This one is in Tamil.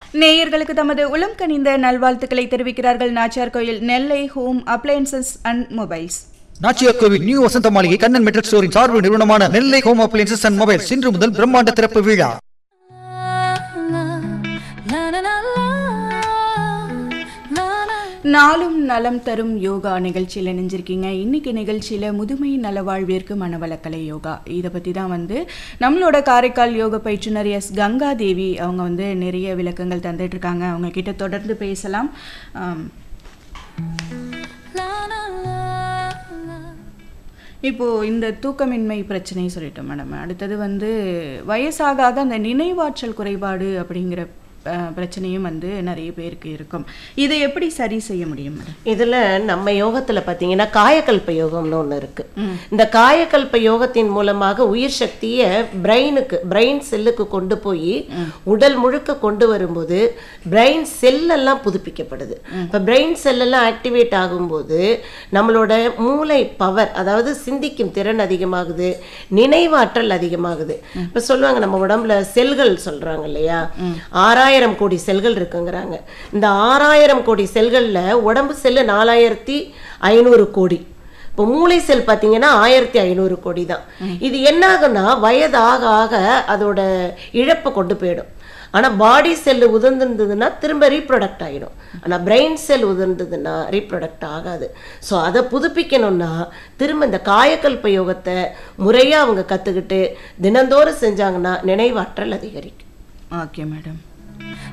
நேயர்களுக்கு தமது உளம் கனிந்த நல்வாழ்த்துக்களை தெரிவிக்கிறார்கள் Nachiyar Koil Nellai home appliances and mobiles Nachiyar Kovil new Vasantha Maligai Kannan metal ஸ்டோரின் சார்பு நிறுவனமான Nellai home appliances and mobiles இன்று முதல் பிரம்மாண்ட திறப்பு விழா நாளும் நலம் தரும் யோகா நிகழ்ச்சியில் இணைஞ்சிருக்கீங்க இன்னைக்கு நிகழ்ச்சியில் முதுமை நலவாழ்விற்கு மனவளக்கலை யோகா இதை பற்றி தான் வந்து நம்மளோட காரைக்கால் யோக பயிற்றுனர் எஸ் கங்கா தேவி அவங்க வந்து நிறைய விளக்கங்கள் தந்துட்டு இருக்காங்க அவங்க கிட்ட தொடர்ந்து பேசலாம் ஆம். இப்போ இந்த தூக்கமின்மை பிரச்சனையை சொல்லிட்டோம் மேடம் அடுத்தது வந்து வயசாக ஆக அந்த நினைவாற்றல் குறைபாடு அப்படிங்கிற அஹ், பிரச்சனையும் வந்து நிறைய பேருக்கு இருக்கும் இதை எப்படி சரி செய்ய முடியும் மேடம் இதுல நம்ம யோகத்துல பாத்தீங்கன்னா காயக்கல்ப யோகம்னு ஒண்ணு இருக்கு இந்த காயக்கல்ப யோகத்தின் மூலமாக உயிர் சக்தியை பிரெயினுக்கு பிரெயின் செல்லுக்கு கொண்டு போய் உடல் முழுக்க கொண்டு வரும்போது பிரெயின் செல்லெல்லாம் புதுப்பிக்கப்படுது இப்போ பிரெயின் செல்லெல்லாம் ஆக்டிவேட் ஆகும்போது நம்மளோட மூளை பவர் அதாவது சிந்திக்கும் திறன் அதிகமாகுது நினைவாற்றல் அதிகமாகுது இப்போ சொல்லுவாங்க நம்ம உடம்புல செல்கள் சொல்றாங்க இல்லையா ஆறாயிரம் கோடி செல்கள் இருக்குங்கிறாங்க இந்த ஆறாயிரம் கோடி செல்கள்ல உடம்பு செல்லு நாலாயிரத்தி ஐநூறு கோடி இப்போ மூளை செல் பார்த்தீங்கன்னா ஆயிரத்தி ஐநூறு கோடி தான் இது என்ன ஆகும்னா வயது ஆக ஆக அதோட இழப்பை கொண்டு போயிடும் ஆனால் பாடி செல் உதிர்ந்திருந்ததுன்னா திரும்ப ரீப்ரொடக்ட் ஆகிடும் ஆனால் பிரெயின் செல் உதிர்ந்ததுன்னா ரீப்ரொடக்ட் ஆகாது ஸோ அதை புதுப்பிக்கணும்னா திரும்ப இந்த காயக்கல்ப யோகத்தை முறையாக அவங்க கற்றுக்கிட்டு தினந்தோறும் செஞ்சாங்கன்னா நினைவாற்றல் அதிகரிக்கும் ஓகே மேடம்